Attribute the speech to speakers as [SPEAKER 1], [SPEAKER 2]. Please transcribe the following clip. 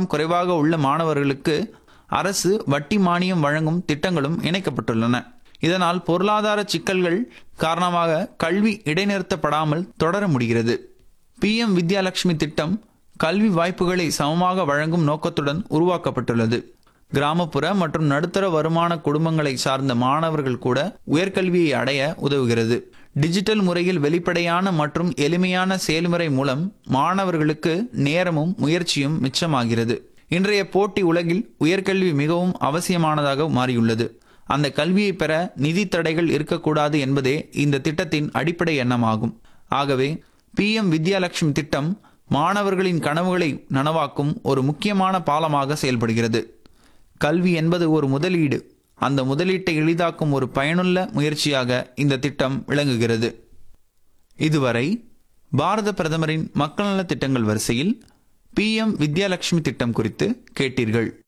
[SPEAKER 1] வருமானம் குறைவாக உள்ள மாணவர்களுக்கு அரசு வட்டி மானியம் வழங்கும் திட்டங்களும் இணைக்கப்பட்டுள்ளன இதனால் பொருளாதார சிக்கல்கள் காரணமாக கல்வி இடைநிறுத்தப்படாமல் தொடர முடிகிறது பிஎம் வித்யாலட்சுமி திட்டம் கல்வி வாய்ப்புகளை சமமாக வழங்கும் நோக்கத்துடன் உருவாக்கப்பட்டுள்ளது கிராமப்புற மற்றும் நடுத்தர வருமான குடும்பங்களை சார்ந்த மாணவர்கள் கூட உயர்கல்வியை அடைய உதவுகிறது டிஜிட்டல் முறையில் வெளிப்படையான மற்றும் எளிமையான செயல்முறை மூலம் மாணவர்களுக்கு நேரமும் முயற்சியும் மிச்சமாகிறது இன்றைய போட்டி உலகில் உயர்கல்வி மிகவும் அவசியமானதாக மாறியுள்ளது அந்த கல்வியை பெற நிதி தடைகள் இருக்கக்கூடாது என்பதே இந்த திட்டத்தின் அடிப்படை எண்ணமாகும் ஆகவே பிஎம் வித்யாலட்சுமி திட்டம் மாணவர்களின் கனவுகளை நனவாக்கும் ஒரு முக்கியமான பாலமாக செயல்படுகிறது கல்வி என்பது ஒரு முதலீடு அந்த முதலீட்டை எளிதாக்கும் ஒரு பயனுள்ள முயற்சியாக இந்த திட்டம் விளங்குகிறது இதுவரை பாரத பிரதமரின் மக்கள் நலத் திட்டங்கள் வரிசையில் பிஎம் வித்யாலட்சுமி திட்டம் குறித்து கேட்டீர்கள்